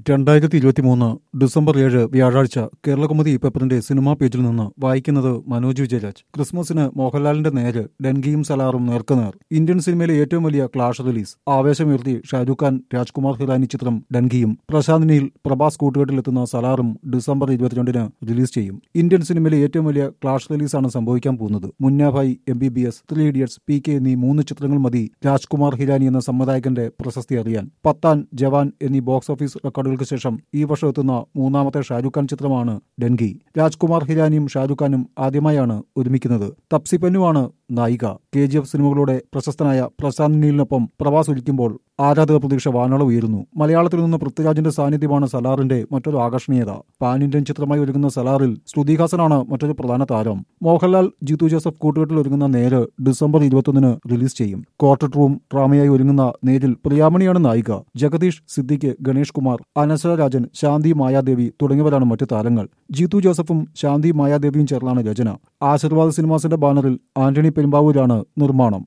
രണ്ടായിരത്തി ഇരുപത്തിമൂന്ന് ഡിസംബർ ഏഴ് വ്യാഴാഴ്ച കേരളകൗമുദി പേപ്പറിന്റെ സിനിമാ പേജിൽ നിന്ന് വായിക്കുന്നത് മനോജ് വിജയരാജ് ക്രിസ്മസിന് മോഹൻലാലിന്റെ നേര് ഡെൻഗിയും സലാറും നേർക്കുനേർ ഇന്ത്യൻ സിനിമയിലെ ഏറ്റവും വലിയ ക്ലാഷ് റിലീസ് ആവേശമുയർത്തി ഷാരൂഖ് ഖാൻ രാജ്കുമാർ ഹിറാനി ചിത്രം ഡെൻഗിയും പ്രശാന്ത് നീൽ പ്രഭാസ് കൂട്ടുകെട്ടിലെത്തുന്ന സലാറും ഡിസംബർ ഇരുപത്തിരണ്ടിന് റിലീസ് ചെയ്യും ഇന്ത്യൻ സിനിമയിലെ ഏറ്റവും വലിയ ക്ലാഷ് റിലീസാണ് സംഭവിക്കാൻ പോകുന്നത് Munnabhai M B B S three idiots P K എന്നീ മൂന്ന് ചിത്രങ്ങൾ മതി രാജ്കുമാർ ഹിരാനി എന്ന സംവിധായകന്റെ പ്രശസ്തി അറിയാൻ പത്താൻ ജവാൻ എന്നീ ബോക്സ് ഓഫീസ് റെക്കോർഡുകൾക്ക് ശേഷം ഈ വർഷം എത്തുന്ന മൂന്നാമത്തെ ഷാരൂഖ് ഖാൻ ചിത്രമാണ് ഡെൻഗി രാജ്കുമാർ ഹിരാനിയും ഷാരൂഖ് ഖാനും ആദ്യമായാണ് ഒരുമിക്കുന്നത് തപ്സി പെന്നുവാണ് നായിക കെ ജി എഫ് സിനിമകളുടെ പ്രശസ്തനായ പ്രശാന്ത് നീലിനൊപ്പം പ്രവാസ് ഒരുക്കുമ്പോൾ ആരാധക പ്രതീക്ഷ വാനോളം ഉയരുന്നു മലയാളത്തിൽ നിന്ന് പൃഥ്വിരാജിന്റെ സാന്നിധ്യമാണ് സലാറിന്റെ മറ്റൊരു ആകർഷണീയത പാൻ ഇന്ത്യൻ ചിത്രമായി ഒരുങ്ങുന്ന സലാറിൽ ശ്രുതിഹാസനാണ് മറ്റൊരു പ്രധാന താരം മോഹൻലാൽ ജിത്തു ജോസഫ് കൂട്ടുകെട്ടിൽ ഒരുങ്ങുന്ന നേര് ഡിസംബർ ഇരുപത്തൊന്നിന് റിലീസ് ചെയ്യും ക്വാർട്ടർ റൂം ഡ്രാമയായി ഒരുങ്ങുന്ന നേരിൽ പ്രിയാമണിയാണ് നായിക ജഗദീഷ് സിദ്ദിഖ് ഗണേഷ് കുമാർ അനശ്വര രാജൻ ശാന്തി മായാദേവി തുടങ്ങിയവരാണ് മറ്റു താരങ്ങൾ ജിത്തു ജോസഫും ശാന്തി മായാദേവിയും ചേർന്നാണ് രചന ആശീർവാദ് സിനിമാസിന്റെ ബാനറിൽ ആന്റണി പെരുമ്പാവൂരാണ് നിർമ്മാണം